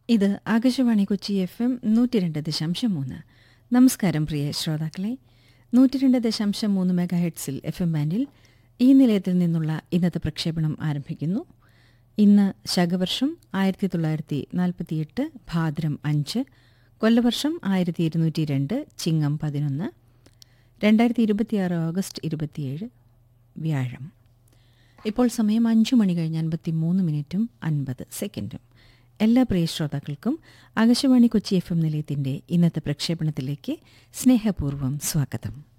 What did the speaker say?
ഇത് Akashvani Kochi F M നൂറ്റി രണ്ട് ദശാംശം മൂന്ന് നമസ്കാരം പ്രിയ ശ്രോതാക്കളെ നൂറ്റി രണ്ട് ദശാംശം മൂന്ന് മെഗാ ഹെഡ്സിൽ എഫ് എം ബാൻഡിൽ ഈ നിലയത്തിൽ നിന്നുള്ള ഇന്നത്തെ പ്രക്ഷേപണം ആരംഭിക്കുന്നു ഇന്ന് ശകവർഷം ആയിരത്തി തൊള്ളായിരത്തി നാൽപ്പത്തിയെട്ട് ഭാദ്രം അഞ്ച് കൊല്ലവർഷം ആയിരത്തി ഇരുന്നൂറ്റി രണ്ട് ചിങ്ങം പതിനൊന്ന് രണ്ടായിരത്തി ഇരുപത്തിയാറ് ഓഗസ്റ്റ് ഇരുപത്തിയേഴ് വ്യാഴം ഇപ്പോൾ സമയം അഞ്ചു മണി കഴിഞ്ഞ് അൻപത്തി മൂന്ന് മിനിറ്റും അൻപത് സെക്കൻഡും എല്ലാ പ്രിയ ശ്രോതാക്കൾക്കും ആകാശവാണി കൊച്ചി എഫ് എം നിലയത്തിന്റെ ഇന്നത്തെ പ്രക്ഷേപണത്തിലേക്ക് സ്നേഹപൂർവ്വം സ്വാഗതം